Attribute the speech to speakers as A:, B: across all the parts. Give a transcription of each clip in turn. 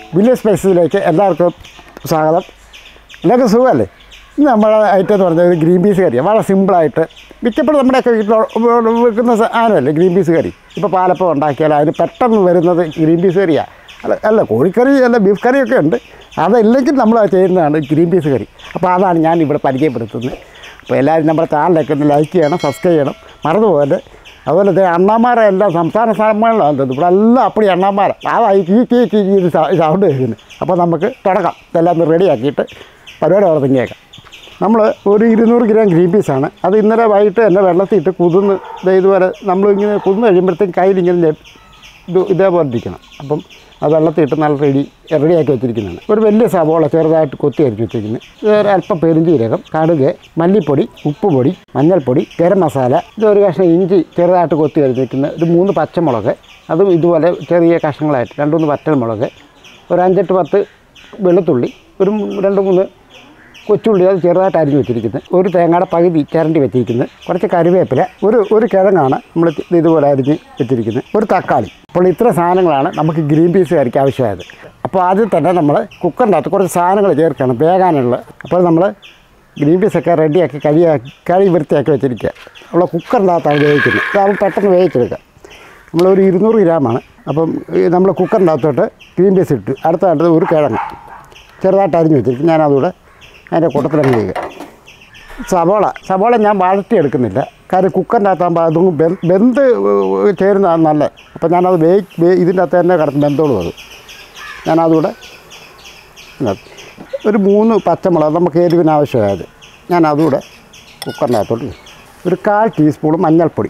A: Village സ്പൈസസിലേക്ക് എല്ലാവർക്കും സ്വാഗതം എല്ലാവർക്കും സുഖമല്ലേ ഇന്ന് നമ്മുടെ ഐറ്റം എന്ന് പറഞ്ഞാൽ ഒരു ഗ്രീൻ പീസ് കറിയാണ് വളരെ സിമ്പിളായിട്ട് മിക്കപ്പോഴും നമ്മുടെയൊക്കെ വീട്ടിൽ വെക്കുന്ന സാധനമല്ലേ ഗ്രീൻ പീസ് കറി ഇപ്പോൾ പാലപ്പം ഉണ്ടാക്കിയാൽ അതിന് പെട്ടെന്ന് വരുന്നത് ഗ്രീൻ പീസ് കറിയാണ് അല്ല അല്ല കോഴിക്കറി അല്ല ബീഫ് കറിയൊക്കെ ഉണ്ട് അതല്ലെങ്കിൽ നമ്മൾ ചെയ്യുന്നതാണ് ഗ്രീൻ പീസ് കറി അപ്പോൾ അതാണ് ഞാൻ ഇവിടെ പരിചയപ്പെടുത്തുന്നത് അപ്പോൾ എല്ലാവരും നമ്മുടെ ചാനലൊക്കെ ഒന്ന് ലൈക്ക് ചെയ്യണം സബ്സ്ക്രൈബ് ചെയ്യണം മറന്നുപോലെ അതുപോലെ തന്നെ അണ്ണാമാരെ എല്ലാം സംസ്ഥാന സമ്മേളനമാണ് തോന്നുന്നു ഇവിടെ എല്ലാം അപ്പടി അണ്ണാമാര അതായി കീ കീ കീ കീ ഇത് സൗ- സൗണ്ട് കേൾക്കുന്നത് അപ്പോൾ നമുക്ക് തുടങ്ങാം ഇതെല്ലാം ഒന്ന് റെഡിയാക്കിയിട്ട് പരിപാടി അവിടെ തുടങ്ങിയേക്കാം നമ്മൾ ഒരു ഇരുന്നൂറ് ഗ്രാം ഗ്രീൻ പീസാണ് അത് ഇന്നലെ വൈകിട്ട് തന്നെ വെള്ളത്തിയിട്ട് കുതിർന്ന് ദേ ഇതുപോലെ നമ്മളിങ്ങനെ കുതിർന്ന് കഴിയുമ്പോഴത്തേക്കും കയ്യിൽ ഇങ്ങനെ ലെ- ഇത് ഇതേപോലെ ഇരിക്കണം അപ്പം അത് വെള്ളത്തിയിട്ട് നല്ല റെഡി റെഡിയാക്കി വെച്ചിരിക്കുന്നതാണ് ഒരു വലിയ സവോള ചെറുതായിട്ട് കൊത്തി അരിഞ്ഞ് വെച്ചിരിക്കുന്നത് ഇത് ഒരു അല്പം പെരുംജീരകം കടുക് മല്ലിപ്പൊടി ഉപ്പുപൊടി മഞ്ഞൾപ്പൊടി ഗരം മസാല ഇത് ഒരു കഷ്ണം ഇഞ്ചി ചെറുതായിട്ട് കൊത്തി അരിഞ്ഞ് വെക്കുന്ന ഒരു മൂന്ന് പച്ചമുളക് അതും ഇതുപോലെ ചെറിയ കഷ്ണങ്ങളായിട്ട് രണ്ട് മൂന്ന് വറ്റൽമുളക് ഒരു അഞ്ചെട്ട് പത്ത് വെളുത്തുള്ളി ഒരു മൂ- രണ്ട് മൂന്ന് കൊച്ചുള്ളി അത് ചെറുതായിട്ട് അരിഞ്ഞ് വെച്ചിരിക്കുന്നത് ഒരു തേങ്ങയുടെ പകുതി ചിരണ്ടി വെച്ചിരിക്കുന്നത് കുറച്ച് കറിവേപ്പില ഒരു ഒരു കിഴങ്ങാണ് നമ്മൾ ഇത് ഇതുപോലെ അരിഞ്ഞ് വെച്ചിരിക്കുന്നത് ഒരു തക്കാളി അപ്പോൾ ഇത്ര സാധനങ്ങളാണ് നമുക്ക് ഗ്രീൻ പീസ് കറിക്ക് ആവശ്യമായത് അപ്പോൾ ആദ്യം തന്നെ നമ്മൾ കുക്കറിൻ്റെ അകത്ത് കുറച്ച് സാധനങ്ങൾ ചേർക്കണം വേകാനുള്ള അപ്പോൾ നമ്മൾ ഗ്രീൻ പീസൊക്കെ റെഡിയാക്കി കഴിയാക്കി കഴി വൃത്തിയാക്കി വെച്ചിരിക്കുക നമ്മൾ കുക്കറിൻ്റെ അകത്താണ് വേവിക്കുന്നത് അതാകുമ്പോൾ പെട്ടെന്ന് വേവിച്ചെടുക്കുക നമ്മളൊരു ഇരുന്നൂറ് ഗ്രാമാണ് അപ്പം നമ്മൾ കുക്കറിൻ്റെ അകത്തോട്ട് ഗ്രീൻ പീസ് ഇട്ട് അടുത്ത അടുത്ത് ഒരു കിഴങ്ങ് ചെറുതായിട്ട് അരിഞ്ഞ് വെച്ചിരിക്കും ഞാനതുകൂടെ അതിൻ്റെ കൂട്ടത്തിലങ്ങ് ചെയ്യുക സവോള സവോള ഞാൻ വഴറ്റി എടുക്കുന്നില്ല കാര്യം കുക്കറിൻ്റെ അകത്താകുമ്പോൾ അതും ബെ- വെന്ത് ചേരുന്നതാണ് നല്ലത് അപ്പോൾ ഞാനത് വേ വേ- ഇതിൻ്റെ അകത്ത് തന്നെ കിടന്ന് വെന്തോളും അത് ഞാനതുകൂടെ ഇതിനകത്ത് ഒരു മൂന്ന് പച്ചമുളക് നമുക്ക് എരിവിന് ആവശ്യമായത് ഞാൻ അതുകൂടെ കുക്കറിൻ്റെ അകത്തോട്ട് ഇടും. ഒരു കാൽ ടീസ്പൂൺ മഞ്ഞൾപ്പൊടി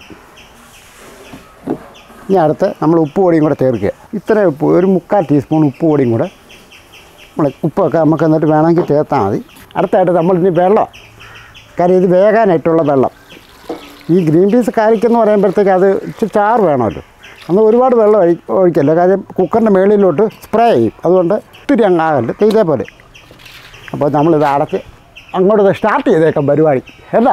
A: ഇനി അടുത്ത് നമ്മൾ ഉപ്പ് പൊടിയും കൂടെ ചേർക്കുക ഇത്രയും ഉപ്പ് ഒരു മുക്കാൽ ടീസ്പൂൺ ഉപ്പ് പൊടിയും കൂടെ നമ്മൾ ഉപ്പൊക്കെ നമുക്ക് എന്നിട്ട് വേണമെങ്കിൽ ചേർത്താൽ മതി അടുത്തായിട്ട് നമ്മൾ ഇനി വെള്ളം കാര്യം ഇത് വേകാനായിട്ടുള്ള വെള്ളം ഈ ഗ്രീൻ പീസ് കറിക്കെന്ന് പറയുമ്പോഴത്തേക്ക് അത് ഇച്ചിരി ചാറ് വേണമല്ലോ അന്ന് ഒരുപാട് വെള്ളം ഒഴി ഒഴിക്കല്ലോ കാര്യം കുക്കറിൻ്റെ മേളിലോട്ട് സ്പ്രേ ചെയ്യും അതുകൊണ്ട് ഒത്തിരി അങ്ങാകല്ല ഇതേപോലെ അപ്പോൾ നമ്മളിത് അടച്ച് അങ്ങോട്ട് സ്റ്റാർട്ട് ചെയ്തേക്കാം പരിപാടി അല്ല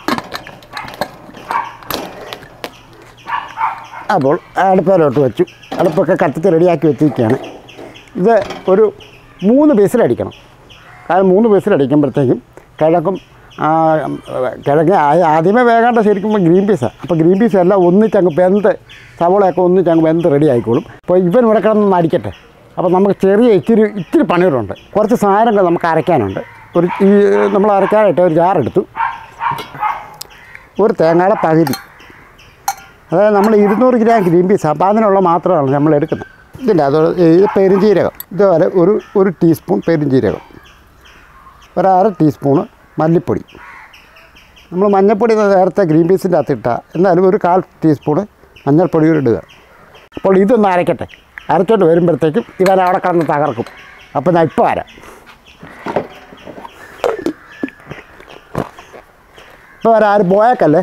A: അപ്പോൾ അടുപ്പിലോട്ട് വെച്ചു അടുപ്പൊക്കെ കത്തിച്ച് റെഡിയാക്കി വെച്ചിരിക്കുകയാണ് ഇത് ഒരു മൂന്ന് ബേസിലടിക്കണം കാരണം മൂന്ന് ബേസിലടിക്കുമ്പോഴത്തേക്കും കിഴക്കും ആ, കിഴങ്ങ് ആ- ആദ്യമേ വേകാണ്ട ശരിക്കും ഗ്രീൻ പീസാണ് അപ്പോൾ ഗ്രീൻ പീസ് എല്ലാം ഒന്നിച്ചങ്ങ് വെന്ത് സവോളയൊക്കെ ഒന്നിച്ചങ്ങ് വെന്ത് റെഡി ആയിക്കോളും അപ്പോൾ ഇവൻ ഇവിടെ കിടന്നൊന്ന് അടിക്കട്ടെ അപ്പോൾ നമുക്ക് ചെറിയ ഇച്ചിരി ഇച്ചിരി പണികളുണ്ട് കുറച്ച് സാധനങ്ങൾ നമുക്ക് അരയ്ക്കാനുണ്ട് ഒരു ഈ നമ്മൾ അരയ്ക്കാനായിട്ട് ഒരു ജാറെടുത്തു ഒരു തേങ്ങയുടെ പകുതി അതായത് നമ്മൾ ഇരുന്നൂറ് ഗ്രാം ഗ്രീൻ പീസ് അപ്പോൾ അതിനുള്ള മാത്രമാണ് നമ്മൾ എടുക്കുന്നത് ഇതില്ല അത് ഇത് പെരുംജീരകം ഇതുപോലെ ഒരു ഒരു ടീസ്പൂൺ പെരുംജീരകം ഒരു അര ടീസ്പൂണ് മല്ലിപ്പൊടി നമ്മൾ മഞ്ഞൾപ്പൊടി നേരത്തെ ഗ്രീൻ പീസിൻ്റെ അകത്ത് ഇട്ടാൽ എന്നാലും ഒരു കാൽ ടീസ്പൂണ് മഞ്ഞൾപ്പൊടി കൂടി ഇടുക അപ്പോൾ ഇതൊന്ന് അരയ്ക്കട്ടെ അരച്ചോട്ട് വരുമ്പോഴത്തേക്കും ഇവൻ അവിടെ കിടന്ന് തകർക്കും അപ്പോൾ ഞാൻ ഇപ്പോൾ വരാം ഇപ്പോൾ വരാം ആരും പോയേക്കല്ലേ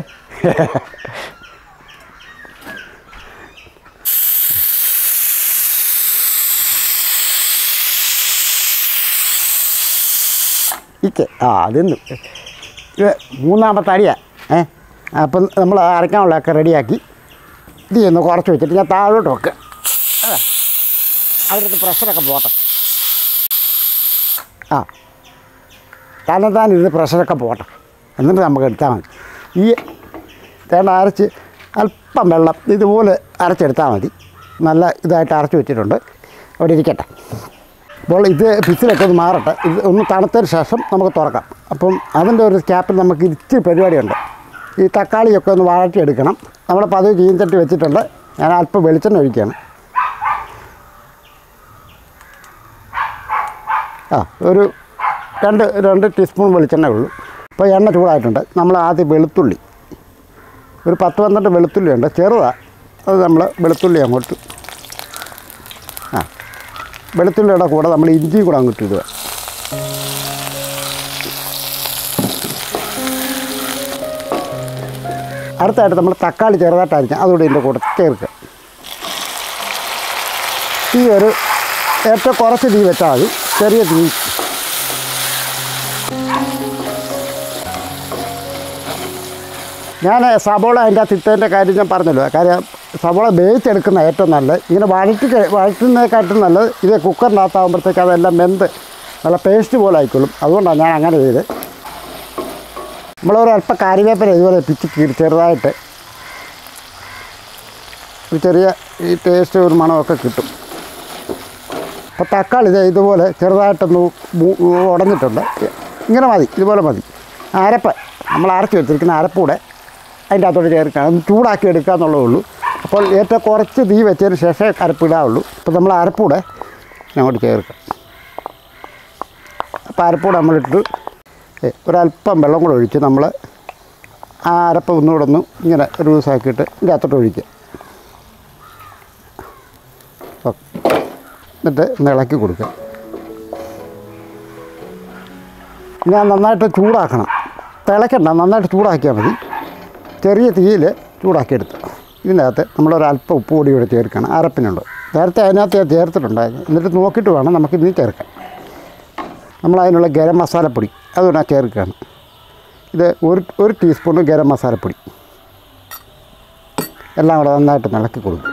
A: ഇക്ക് ആ അതൊന്നും ഇത് മൂന്നാമത്തെ അടിയാണ് ഏ അപ്പം നമ്മൾ അരയ്ക്കാനുള്ളതൊക്കെ റെഡിയാക്കി ഇത് ചെയ്യുന്നു കുറച്ച് വെച്ചിട്ട് ഞാൻ താഴോട്ട് വെക്കുക അതെ അവിടുത്തെ പ്രഷറൊക്കെ പോട്ടെ ആ തന്നെ താൻ ഇരുന്ന് പ്രഷറൊക്കെ പോട്ടെ എന്നിട്ട് നമുക്ക് എടുത്താൽ മതി ഈ തേണ്ട അരച്ച് അല്പം വെള്ളം ഇതുപോലെ അരച്ചെടുത്താൽ മതി നല്ല ഇതായിട്ട് അരച്ച് വെച്ചിട്ടുണ്ട് അവിടെ ഇരിക്കട്ടെ അപ്പോൾ ഇത് പിച്ചിലൊക്കെ ഒന്ന് മാറട്ടെ ഇത് ഒന്ന് തണുത്തതിന് ശേഷം നമുക്ക് തുറക്കാം അപ്പം അതിൻ്റെ ഒരു ക്യാപ്പിൽ നമുക്ക് ഇച്ചിരി പരിപാടിയുണ്ട് ഈ തക്കാളിയൊക്കെ ഒന്ന് വഴറ്റിയെടുക്കണം നമ്മൾ പതിവ് ചീഞ്ചട്ടി വെച്ചിട്ടുണ്ട് ഞാൻ അല്പം വെളിച്ചെണ്ണ ഒഴിക്കുകയാണ് ആ ഒരു രണ്ട് രണ്ട് ടീസ്പൂൺ വെളിച്ചെണ്ണ ഉള്ളൂ അപ്പോൾ എണ്ണ ചൂടായിട്ടുണ്ട് നമ്മൾ ആദ്യം വെളുത്തുള്ളി ഒരു പത്ത് പന്ത്രണ്ട് വെളുത്തുള്ളി ഉണ്ട് ചെറുതാണ് അത് നമ്മൾ വെളുത്തുള്ളി അങ്ങോട്ട് ആ വെളുത്തുള്ളിയുടെ കൂടെ നമ്മൾ ഇഞ്ചിയും കൂടെ അങ്ങോട്ട് ഇടുക അടുത്തായിട്ട് നമ്മൾ തക്കാളി ചെറുതായിട്ട് അരിഞ്ഞാൽ അതുകൂടി ഇതിൻ്റെ കൂടെ ചേർക്കുക തീ ഒരു ഏറ്റവും കുറച്ച് തീ വെച്ചാൽ മതി ചെറിയ തീ ഞാൻ സബോള അതിൻ്റെ അകത്ത് ഇട്ടതിൻ്റെ കാര്യം ഞാൻ പറഞ്ഞല്ലോ കാര്യം സവോള വേവിച്ചെടുക്കുന്ന ഏറ്റവും നല്ലത് ഇങ്ങനെ വഴറ്റി കഴി- വഴറ്റുന്നതിനെക്കാട്ടും നല്ലത് ഇത് കുക്കറിനകത്താകുമ്പോഴത്തേക്ക് അതെല്ലാം വെന്ത് നല്ല പേസ്റ്റ് പോലെ ആയിക്കോളും അതുകൊണ്ടാണ് ഞാൻ അങ്ങനെ ചെയ്ത് നമ്മളൊരല്പം കറിവേപ്പില ഇതുപോലെ പിച്ച് കീറി ചെറുതായിട്ട് ഒരു ചെറിയ ഈ ടേസ്റ്റ് ഒരു മണമൊക്കെ കിട്ടും അപ്പോൾ തക്കാളി ഇത് ഇതുപോലെ ചെറുതായിട്ടൊന്ന് മൂ- ഉടഞ്ഞിട്ടുണ്ട് ഇങ്ങനെ മതി ഇതുപോലെ മതി അരപ്പ് നമ്മൾ അരച്ച് വെച്ചിരിക്കുന്ന അരപ്പൂടെ അതിൻ്റെ അകത്തോട്ട് ചേർക്കുക ഒന്ന് ചൂടാക്കി എടുക്കുക എന്നുള്ളതേ ഉള്ളൂ അപ്പോൾ ഏറ്റവും കുറച്ച് തീ വെച്ചതിന് ശേഷമേ അരപ്പിടാവുള്ളൂ അപ്പോൾ നമ്മൾ അരപ്പൂടെ അങ്ങോട്ട് ചേർക്കുക അപ്പോൾ അരപ്പൂടെ നമ്മളിട്ട് ഏ, ഒരല്പം വെള്ളം കൂടെ ഒഴിച്ച് നമ്മൾ ആ അരപ്പ് ഒന്നുകൂടെ ഒന്ന് ഇങ്ങനെ ലൂസാക്കിയിട്ട് ഇതിൻ്റെ അകത്തോട്ട് ഒഴിക്കുക ഓക്കെ എന്നിട്ട് ഒന്ന് ഇളക്കി കൊടുക്കുക ഞാൻ നന്നായിട്ട് ചൂടാക്കണം തിളക്കണ്ട നന്നായിട്ട് ചൂടാക്കിയാൽ മതി ചെറിയ തീയിൽ ചൂടാക്കിയെടുത്ത് ഇതിനകത്ത് നമ്മളൊരല്പം ഉപ്പ് പൊടി കൂടെ ചേർക്കണം അരപ്പിനുണ്ട് നേരത്തെ അതിനകത്ത് ഞാൻ ചേർത്തിട്ടുണ്ടായിരുന്നു എന്നിട്ട് നോക്കിയിട്ട് വേണം നമുക്ക് ഇതിന് ചേർക്കാൻ നമ്മൾ അതിനുള്ള ഗരം മസാലപ്പൊടി അതുകൊണ്ട് ചേർക്കുകയാണ് ഇത് ഒരു ഒരു ടീസ്പൂൺ ഗരം മസാലപ്പൊടി എല്ലാം കൂടെ നന്നായിട്ട് ഇളക്കി കൊടുക്കും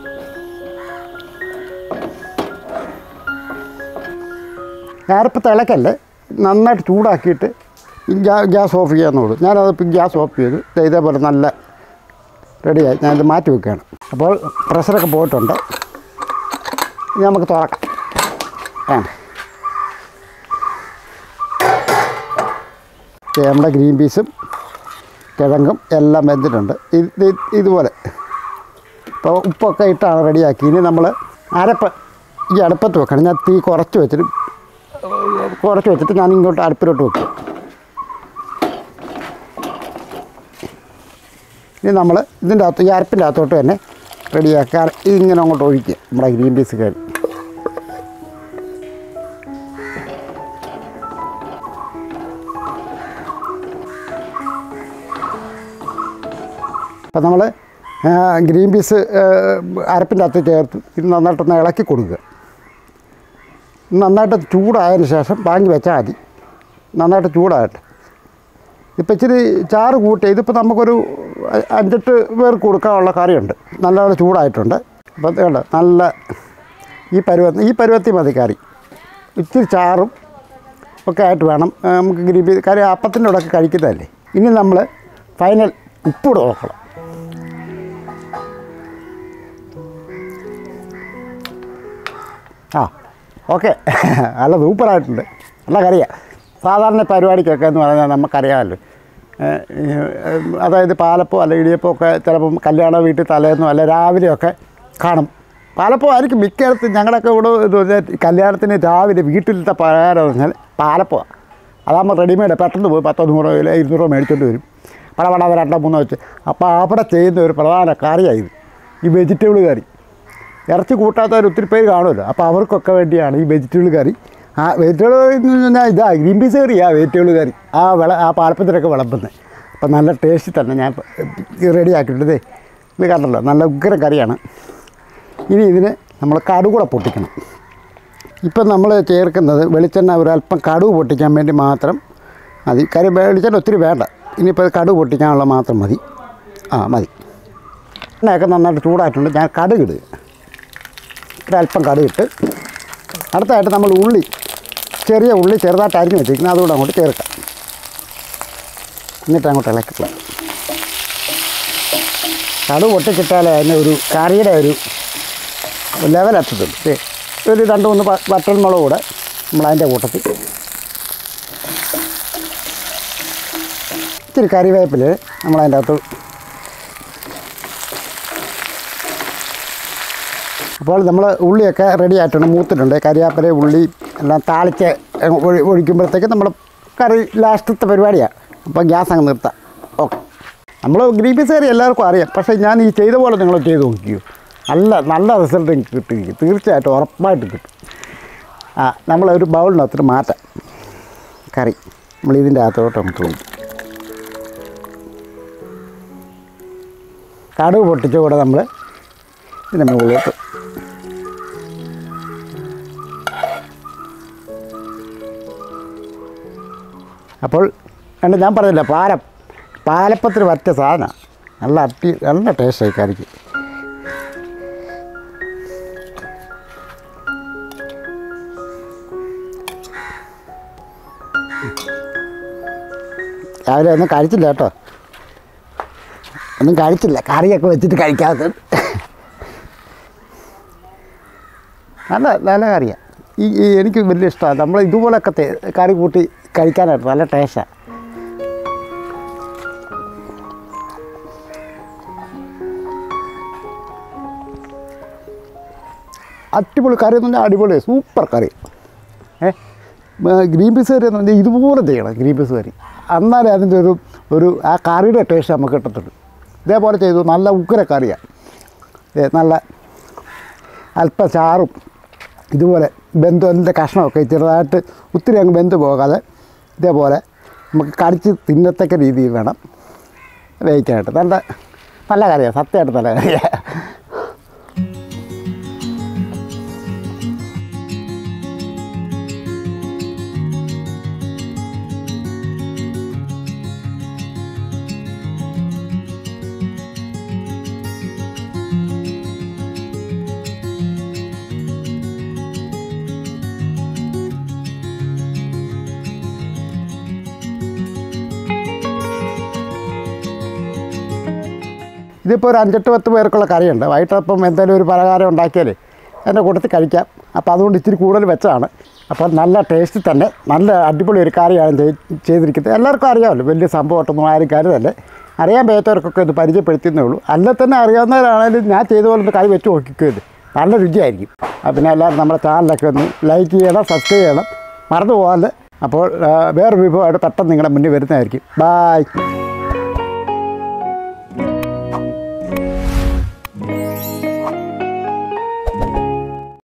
A: ഞാനിപ്പോൾ തിളക്കല്ലേ നന്നായിട്ട് ചൂടാക്കിയിട്ട് ഈ ഗ്യാ ഗ്യാസ് ഓഫ് ചെയ്യാന്നുള്ളൂ ഞാനതിപ്പോൾ ഗ്യാസ് ഓഫ് ചെയ്തു ദേ ഇതേപോലെ നല്ല റെഡിയായി ഞാനിത് മാറ്റി വെക്കുകയാണ് അപ്പോൾ പ്രഷറൊക്കെ പോയിട്ടുണ്ട് ഇനി നമുക്ക് തുറക്കാം വേണ്ട ദേ നമ്മുടെ ഗ്രീൻ പീസും കിഴങ്ങും എല്ലാം വെന്തിട്ടുണ്ട് ഇത് ഇത് ഇതുപോലെ ഇപ്പോൾ ഉപ്പൊക്കെ ഇട്ടാണ് റെഡിയാക്കി ഇനി നമ്മൾ അരപ്പ് ഈ അടുപ്പത്ത് വെക്കണം ഞാൻ തീ കുറച്ച് വെച്ചിട്ട് കുറച്ച് വെച്ചിട്ട് ഞാൻ ഇങ്ങോട്ട് അടുപ്പിലോട്ട് വെക്കും ഇനി നമ്മൾ ഇതിൻ്റെ അകത്ത് ഈ അരപ്പിൻ്റെ അകത്തോട്ട് തന്നെ റെഡിയാക്കാൻ ഇതിങ്ങനെ അങ്ങോട്ട് ഒഴിക്കുക നമ്മുടെ ഗ്രീൻ പീസ് കയറി അപ്പോൾ നമ്മൾ ഗ്രീൻ പീസ് അരപ്പിൻ്റെ അകത്ത് ചേർത്ത് ഇത് നന്നായിട്ടൊന്ന് ഇളക്കി കൊടുക്കുക നന്നായിട്ട് ചൂടായതിന് ശേഷം വാങ്ങി വെച്ചാൽ മതി നന്നായിട്ട് ചൂടാകട്ടെ ഇപ്പം ഇച്ചിരി ചാറ് കൂട്ടി ഇതിപ്പോൾ നമുക്കൊരു അ- അഞ്ചെട്ട് പേർക്ക് കൊടുക്കാനുള്ള കറിയുണ്ട് നല്ലപോലെ ചൂടായിട്ടുണ്ട് അപ്പോൾ ഇത് കണ്ടോ നല്ല ഈ പരുവ ഈ പരുവത്തിൽ മതി കറി ഇച്ചിരി ചാറും ഒക്കെ ആയിട്ട് വേണം ആ, നമുക്ക് ഗ്രേവി കറി അപ്പത്തിൻ്റെ കൂടെ ഒക്കെ കഴിക്കുന്നതല്ലേ ഇനി നമ്മൾ ഫൈനൽ ഉപ്പിട് നോക്കണം ആ ഓക്കെ നല്ല സൂപ്പറായിട്ടുണ്ട് നല്ല കറിയാണ് സാധാരണ പരിപാടിക്കൊക്കെ എന്ന് പറഞ്ഞാൽ നമുക്കറിയാമല്ലോ ഏഹ്, ഏഹ്, അതായത് പാലപ്പോ അല്ല ഇടിയപ്പോ ഒക്കെ ചിലപ്പം കല്യാണ വീട്ടിൽ തലേന്നോ അല്ല രാവിലെയൊക്കെ കാണും പാലപ്പോ ആയിരിക്കും മിക്കയിടത്തും ഞങ്ങളൊക്കെ ഇവിടെ ഇത് പറഞ്ഞാൽ കല്യാണത്തിന് രാവിലെ വീട്ടിലത്തെ പലഹാരം എന്ന് പറഞ്ഞാൽ പാലപ്പോ അതാകുമ്പോൾ റെഡിമെയ്ഡ് പെട്ടെന്ന് പോയി പത്തോ നൂറോ ഇല്ല ഇരുന്നൂറോ മേടിച്ചുകൊണ്ട് വരും പടപടാതെ രണ്ടോ മൂന്നോ വെച്ച് അപ്പോൾ അവിടെ ചെയ്യുന്ന ഒരു പ്രധാന കറിയായത് ഈ വെജിറ്റബിൾ കറി ഇറച്ചി കൂട്ടാത്തവർ ഒത്തിരി പേര് കാണുമല്ലോ അപ്പോൾ അവർക്കൊക്കെ വേണ്ടിയാണ് ഈ വെജിറ്റബിൾ കറി ആ വെജിറ്റബിൾ കറി എന്ന് പറഞ്ഞാൽ ഇതാ ഗ്രീൻ പീസ് കറിയാ വെജിറ്റബിൾ കറി ആ വിള ആ പാലപ്പത്തിലൊക്കെ വിളമ്പുന്നത് അപ്പം നല്ല ടേസ്റ്റ് തന്നെ ഞാൻ റെഡി ആക്കിയിട്ടതേ ഇത് കണ്ടല്ലോ നല്ല ഉഗ്ര കറിയാണ് ഇനി ഇതിന് നമ്മൾ കടുകൂടെ പൊട്ടിക്കണം ഇപ്പം നമ്മൾ ചേർക്കുന്നത് വെളിച്ചെണ്ണ ഒരല്പം കടുവ് പൊട്ടിക്കാൻ വേണ്ടി മാത്രം മതി കറി വെളിച്ചെണ്ണ ഒത്തിരി വേണ്ട ഇനിയിപ്പോൾ കടുവ് പൊട്ടിക്കാനുള്ള മാത്രം മതി ആ മതി എണ്ണയൊക്കെ നന്നായിട്ട് ചൂടായിട്ടുണ്ട് ഞാൻ കടുകിടുക ഒരല്പം കടുകിട്ട് അടുത്തായിട്ട് നമ്മൾ ഉള്ളി ചെറിയ ഉള്ളി ചെറുതായിട്ട് അരിഞ്ഞ് വെച്ചിരിക്കുന്നത് അതുകൂടെ അങ്ങോട്ട് ചേർക്കാം എന്നിട്ട് അങ്ങോട്ട് ഇളക്കുക കടുക് പൊട്ടിച്ചിട്ടാലേ അതിന് ഒരു കറിയുടെ ഒരു ലെവലെത്തത്തുള്ളൂ ദേ, ഒരു രണ്ട് മൂന്ന് പ- വറ്റൽമുളക് കൂടെ നമ്മളതിൻ്റെ കൂട്ടത്തിൽ ഇത്തിരി കറിവേപ്പിൽ നമ്മളതിൻ്റെ അകത്ത് അപ്പോൾ നമ്മൾ ഉള്ളിയൊക്കെ റെഡി ആയിട്ടുണ്ട് മൂത്തിട്ടുണ്ട് കരിയാപ്പില ഉള്ളി എല്ലാം താളിച്ച് ഒഴി ഒഴിക്കുമ്പോഴത്തേക്ക് നമ്മൾ കറി ലാസ്റ്റത്തെ പരിപാടിയാണ് അപ്പോൾ ഗ്യാസ് അങ്ങ് നിർത്താം ഓക്കെ നമ്മൾ ഗ്രീൻ പീസ് കറി എല്ലാവർക്കും അറിയാം പക്ഷേ ഞാൻ ഈ ചെയ്ത പോലെ നിങ്ങൾ ചെയ്ത് നോക്കിയോ നല്ല നല്ല റിസൾട്ട് എനിക്ക് കിട്ടും തീർച്ചയായിട്ടും ഉറപ്പായിട്ട് കിട്ടും ആ നമ്മളൊരു ബൗളിനകത്തിന് മാറ്റാം കറി നമ്മൾ ഇതിൻ്റെ അകത്തോട്ട് നമുക്ക് കൊണ്ട് കടുക് പൊട്ടിച്ച കൂടെ നമ്മൾ ഇതിൻ്റെ മുകളിലോട്ട് അപ്പോൾ കണ്ട് ഞാൻ പറഞ്ഞില്ല പാലം പാലപ്പത്തിന് പറ്റിയ സാധനമാണ് നല്ല അട്ടി നല്ല ടേസ്റ്റായി കറിക്ക് രാവിലെ ഒന്നും കഴിച്ചില്ല കേട്ടോ ഒന്നും കഴിച്ചില്ല കറിയൊക്കെ വെച്ചിട്ട് കഴിക്കാത്തത് നല്ല നല്ല കറിയാണ് ഈ ഈ എനിക്ക് വലിയ ഇഷ്ടമാണ് നമ്മൾ ഇതുപോലൊക്കെ തേ- കറി കൂട്ടി കഴിക്കാനായിട്ട് നല്ല ടേസ്റ്റാണ് അടിപൊളി കറി എന്ന് പറഞ്ഞാൽ അടിപൊളി സൂപ്പർ കറി ഏ ഗ്രീൻ പീസ് കറി എന്ന് പറഞ്ഞാൽ ഇതുപോലെ ചെയ്യണം ഗ്രീൻ പീസ് കറി എന്നാലേ അതിൻ്റെ ഒരു ഒരു ആ കറിയുടെ ടേസ്റ്റ് നമുക്ക് കിട്ടത്തുള്ളൂ ഇതേപോലെ ചെയ്തു നല്ല ഉഗ്ര കറിയാണ് ഏ, നല്ല അല്പം ചാറും ഇതുപോലെ ബന്ധു അതിൻ്റെ കഷ്ണമൊക്കെ ചെറുതായിട്ട് ഒത്തിരി അങ്ങ് ബന്ധു പോകാതെ ഇതേപോലെ നമുക്ക് കടിച്ച് തിന്നത്തക്ക രീതിയിൽ വേണം വേവിക്കാനായിട്ട് നല്ല നല്ല കറിയാണ് സത്യമായിട്ട് നല്ല കറിയാണ് ഇതിപ്പോൾ ഒരു അഞ്ചെട്ട് പത്ത് പേർക്കുള്ള കറിയുണ്ട് വൈകിട്ടപ്പം എന്തെങ്കിലും ഒരു പലഹാരം ഉണ്ടാക്കിയാൽ എൻ്റെ കൂട്ടത്തിൽ കഴിക്കാം അപ്പോൾ അതുകൊണ്ട് ഇച്ചിരി കൂടുതൽ വെച്ചതാണ് അപ്പോൾ നല്ല ടേസ്റ്റിൽ തന്നെ നല്ല അടിപൊളി ഒരു കറിയാണ് ചെയ്- ചെയ്തിരിക്കുന്നത് എല്ലാവർക്കും അറിയാമല്ലോ വലിയ സംഭവമായിട്ടൊന്നും ആരും കരുതല്ലേ അറിയാൻ പറ്റാത്തവർക്കൊക്കെ ഇത് പരിചയപ്പെടുത്തുന്നേ ഉള്ളൂ അല്ല തന്നെ അറിയാവുന്നവരാണെങ്കിലും ഞാൻ ചെയ്ത പോലെ ഒന്ന് കറി വെച്ച് നോക്കിക്കരുത് നല്ല രുചിയായിരിക്കും അപ്പോൾ പിന്നെ എല്ലാവരും നമ്മുടെ ചാനലൊക്കെ ഒന്ന് ലൈക്ക് ചെയ്യണം സബ്സ്ക്രൈബ് ചെയ്യണം മറന്നു പോകാതെ അപ്പോൾ ആ, വേറൊരു വിഭവമായിട്ട് പെട്ടെന്ന് നിങ്ങളുടെ മുന്നിൽ വരുന്നതായിരിക്കും ബായ്